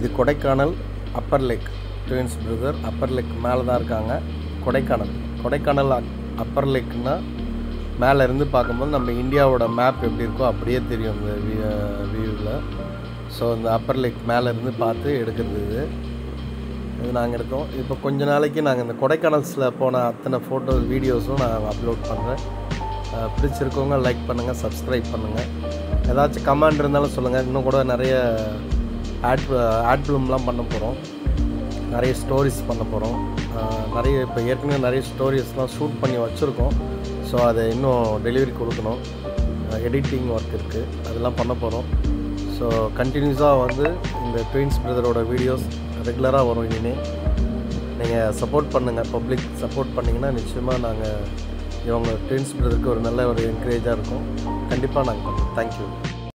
இது Kodaikanal upper lake twins brother upper lake மேலே தான் இருக்காங்க கொடைக்கானல் கொடைக்கானல் அப்பர் லேக்னா மேலே இருந்து பார்க்கும்போது நம்ம இந்தியாவோட மேப் எப்படி இருக்கோ அப்படியே தெரியும் இந்த வியூவில் ஸோ இந்த அப்பர் லேக் மேலே இருந்து பார்த்து எடுக்கிறது இது இது நாங்கள் எடுத்தோம் இப்போ கொஞ்ச நாளைக்கு நாங்கள் இந்த கொடைக்கானல்ஸில் போன அத்தனை ஃபோட்டோஸ் வீடியோஸும் நான் அப்லோட் பண்ணுறேன் பிடிச்சிருக்கவங்க லைக் பண்ணுங்கள் சப்ஸ்கிரைப் பண்ணுங்கள் ஏதாச்சும் கமெண்ட் இருந்தாலும் சொல்லுங்கள் இன்னும் கூட நிறைய ஆட் ஆட் ஃபிலிம்லாம் பண்ண போகிறோம் நிறைய ஸ்டோரிஸ் பண்ண போகிறோம் நிறைய இப்போ ஏற்கனவே நிறைய ஸ்டோரிஸ்லாம் ஷூட் பண்ணி வச்சுருக்கோம் ஸோ அதை இன்னும் டெலிவரி கொடுக்கணும் எடிட்டிங் ஒர்க் இருக்குது அதெல்லாம் பண்ண போகிறோம் ஸோ கண்டினியூஸாக வந்து இந்த ட்வின்ஸ் பிரதரோட வீடியோஸ் ரெகுலராக வரும் இனிமேல் நீங்கள் சப்போர்ட் பண்ணுங்கள் பப்ளிக் சப்போர்ட் பண்ணிங்கன்னா நிச்சயமாக நாங்கள் இவங்க ட்வின்ஸ் பிரதருக்கு ஒரு நல்ல ஒரு என்கரேஜாக இருக்கும் கண்டிப்பாக நாங்கள் பண்ணுறோம் தேங்க்யூ